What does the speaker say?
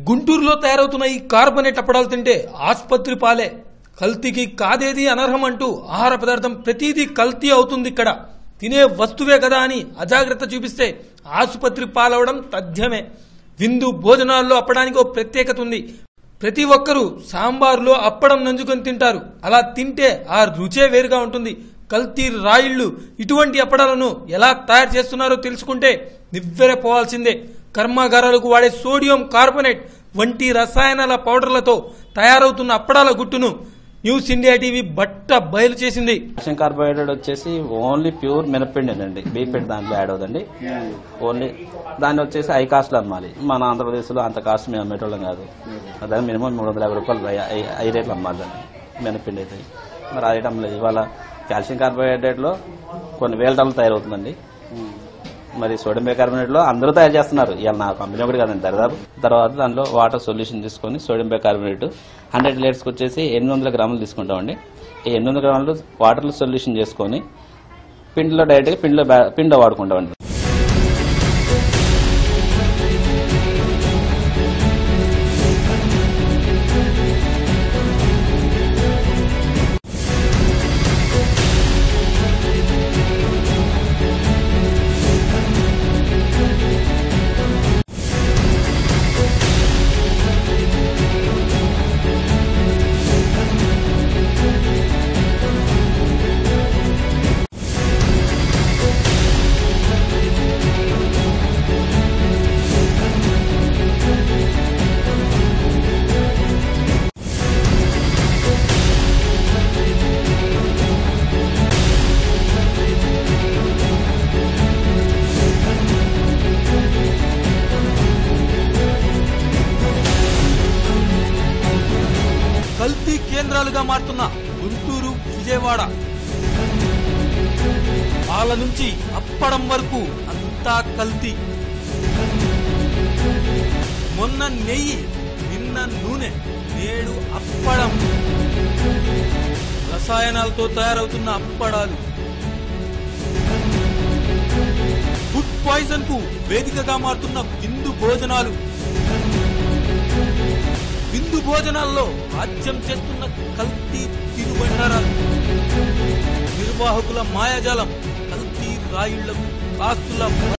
గుంటూరులో తయారవుతున్న ఈ కార్బనేట్ అప్పడాలు తింటే ఆసుపత్రి పాలే కల్తీకి కాదేది అనర్హం అంటూ ఆహార పదార్థం ప్రతిదీ కల్తీ అవుతుంది ఇక్కడ తినే వస్తువే కదా అని అజాగ్రత్త చూపిస్తే ఆసుపత్రి పాలవడం తథ్యమే విందు భోజనాల్లో అప్పడానికి ఓ ప్రత్యేకత ఉంది ప్రతి ఒక్కరూ సాంబార్లో అప్పడం నంజుకొని తింటారు అలా తింటే ఆ రుచే వేరుగా ఉంటుంది కల్తీ రాయిళ్లు ఇటువంటి అప్పడాలను ఎలా తయారు చేస్తున్నారో తెలుసుకుంటే నివ్వెరపోవాల్సిందే కర్మాగారాలకు వాడే సోడియం కార్బోనేట్ వంటి రసాయనాల పౌడర్లతో తయారవుతున్న అప్పడాల గుట్టును న్యూస్ ఇండియా టీవీ బట్ట బయలు చేసింది కాల్షియం కార్బోహైడ్రేట్ వచ్చేసి ఓన్లీ ప్యూర్ మినపిండి అండి బీపెట్ దాంట్లో యాడ్ అవుతుంది ఓన్లీ దాన్ని వచ్చేసి హై కాస్ట్లో అమ్మాలి మన ఆంధ్రప్రదేశ్లో అంత కాస్ట్ మేము అమ్మేటోళ్ళం కాదు దాని మినిమం మూడు వందల యాభై రూపాయలు హై- హై- హై రేట్లు అమ్మాలి దాన్ని మినపిండి అయితే మరి ఆ రేట్ అమ్మలేదు ఇవాళ కాల్షియం కార్బోహైడ్రేట్లో కొన్ని వేల టన్నులు తయారవుతుందండి మరి సోడియం బైకార్బోనేట్ లో అందరూ తయారు చేస్తున్నారు ఇవాళ నా కంపెనీ ఒకటి కాదండి దరిదాపు తర్వాత దాంట్లో వాటర్ సొల్యూషన్ తీసుకొని సోడియం బైకార్బోనేట్ హండ్రెడ్ లీటర్స్కి వచ్చేసి ఎనిమిది వందల గ్రాములు తీసుకుంటామండి ఈ ఎనిమిది వందల గ్రాములు వాటర్లో సొల్యూషన్ చేసుకొని పిండిలో డైరెక్ట్గా పిండిలో బ్యా- పిండిలో వాడుకుంటామండి కల్తీ కేంద్రాలుగా మారుతున్న గుంటూరు విజయవాడ పాల నుంచి అప్పడం వరకు అంతా కల్తీ మొన్న నెయ్యి నిన్న నూనె నేడు అప్పడం రసాయనాలతో తయారవుతున్న అప్పడాలు ఫుడ్ పాయిజన్ కు వేదికగా మారుతున్న విందు భోజనాలు విందు భోజనాల్లో రాజ్యం చేస్తున్న కల్తీ తిరుబండారాలు నిర్వాహకుల మాయాజాలం కల్తీ రాయిళ్లకు కాస్తుల